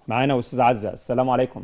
معانا استاذ عزه السلام عليكم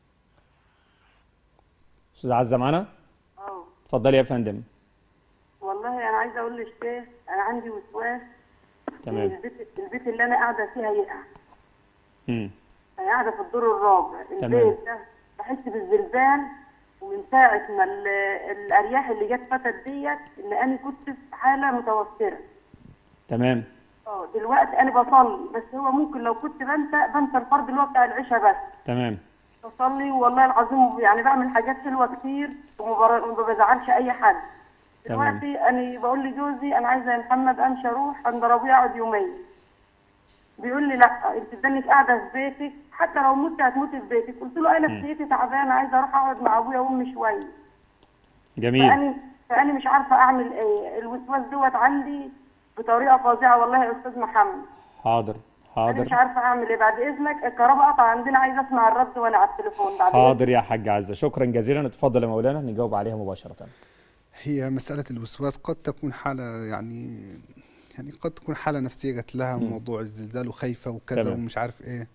استاذ عزه معانا اه اتفضلي يا فندم والله انا عايزه اقول للشيخ انا عندي وسواس تمام. البيت البيت اللي انا قاعده فيها يقع امم انا قاعده في الدور الرابع تمام. البيت ده بحس بالزلزال ومن ساعه ما ال- الارياح اللي جت فتت ديت ان انا كنت في حاله متوتره تمام اه دلوقتي انا بصلي بس هو ممكن لو كنت بنسى بنسى الفرض اللي هو بتاع العشاء بس تمام بصلي والله العظيم يعني بعمل حاجات حلوه كتير وما بر- وما بزعلش اي حد تمام. دلوقتي انا بقول لجوزي انا عايزه يا محمد امشي اروح عند ربيع اقعد يومين بيقول لي لا انت بدنك قاعده في بيتك حتى لو مت هتموتي في بيتك قلت له انا نفسيتي تعبانه عايزه اروح اقعد مع ابويا وامي شويه جميل فانا فانا مش عارفه اعمل ايه الوسواس دوت عندي بطريقه فظيعه والله يا استاذ محمد حاضر انا مش حاضر عارفه اعمل ايه بعد اذنك الكهرباء قطع عندنا عايزه اسمع الرد وانا على التليفون بعد إذنك. حاضر يا حاج عزه شكرا جزيلا اتفضل يا مولانا نجاوب عليها مباشره هي مسألة الوسواس قد تكون حالة يعني يعني قد تكون حالة نفسية جات لها موضوع الزلزال وخايفة وكذا تمام. ومش عارف ايه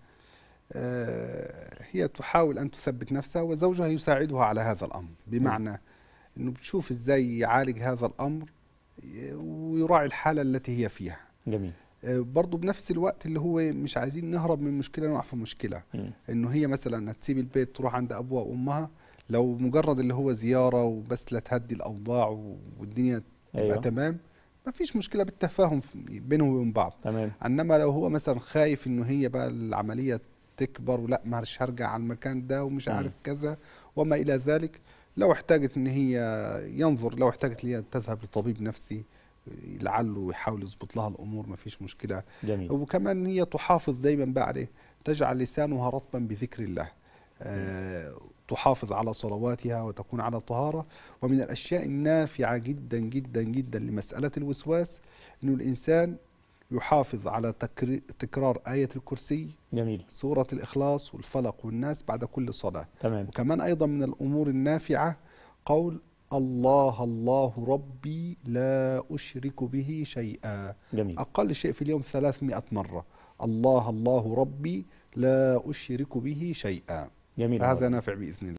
آه، هي تحاول أن تثبت نفسها وزوجها يساعدها على هذا الأمر بمعنى أنه بتشوف إزاي يعالج هذا الأمر ي- ويراعي الحالة التي هي فيها جميل آه، برضه بنفس الوقت اللي هو مش عايزين نهرب من مشكلة نقع في مشكلة مم. انه هي مثلا هتسيب البيت تروح عند ابوها وامها لو مجرد اللي هو زيارة وبس لتهدي الاوضاع و- والدنيا تبقى أيوة. أيوة. تمام ما فيش مشكلة بالتفاهم في- بينهم وبين بعض تمام انما لو هو مثلا خايف انه هي بقى العملية تكبر ولا مش هرجع على المكان ده ومش مم. عارف كذا وما الى ذلك لو احتاجت ان هي ينظر لو احتاجت ان هي تذهب لطبيب نفسي لعله يحاول يظبط لها الامور ما فيش مشكله جميل وكمان هي تحافظ دايما بقى عليه تجعل لسانها رطبا بذكر الله آه، تحافظ على صلواتها وتكون على طهارة ومن الأشياء النافعة جدا جدا جدا لمسألة الوسواس أنه الإنسان يحافظ على تكر- تكرار آية الكرسي جميل سورة الإخلاص والفلق والناس بعد كل صلاة تمام وكمان أيضا من الأمور النافعة قول الله الله ربي لا أشرك به شيئا جميل أقل شيء في اليوم 300 مرة الله الله ربي لا أشرك به شيئا جميل فهذا نافع بإذن الله